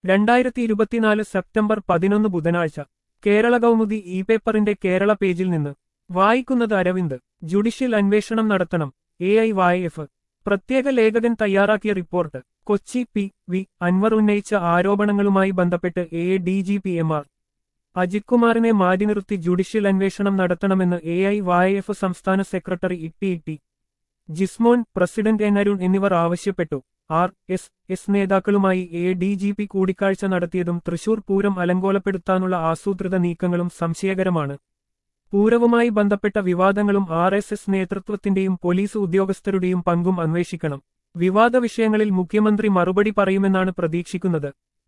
രണ്ടായിരത്തി ഇരുപത്തിനാല് സെപ്റ്റംബർ പതിനൊന്ന് ബുധനാഴ്ച കേരള കൗമുദി ഇ പേപ്പറിന്റെ കേരള പേജിൽ നിന്ന് വായിക്കുന്നത് അരവിന്ദ് ജുഡീഷ്യൽ അന്വേഷണം നടത്തണം എ ഐ വായ എഫ് പ്രത്യേക ലേഖകൻ തയ്യാറാക്കിയ report Kochi P V Anvar ഉന്നയിച്ച ആരോപണങ്ങളുമായി ബന്ധപ്പെട്ട് A D G P M R Ajith കുമാറിനെ മാറ്റി നിർത്തി ജുഡീഷ്യൽ അന്വേഷണം നടത്തണമെന്ന് എ ഐ വായ എഫ് സംസ്ഥാന secretary Itty Itty Jismon president N Arun എന്നിവർ ആവശ്യപ്പെട്ടു ആർ എസ് എസ് നേതാക്കളുമായി എ ഡി ജി പി കൂടിക്കാഴ്ച നടത്തിയതും തൃശൂർ പൂരം അലങ്കോലപ്പെടുത്താനുള്ള ആസൂത്രിത നീക്കങ്ങളും സംശയകരമാണ് പൂരവുമായി ബന്ധപ്പെട്ട വിവാദങ്ങളും ആർ എസ് എസ് നേതൃത്വത്തിന്റെയും പോലീസ് ഉദ്യോഗസ്ഥരുടെയും പങ്കും അന്വേഷിക്കണം വിവാദ വിഷയങ്ങളിൽ മുഖ്യമന്ത്രി മറുപടി പറയുമെന്നാണ് പ്രതീക്ഷിക്കുന്നത്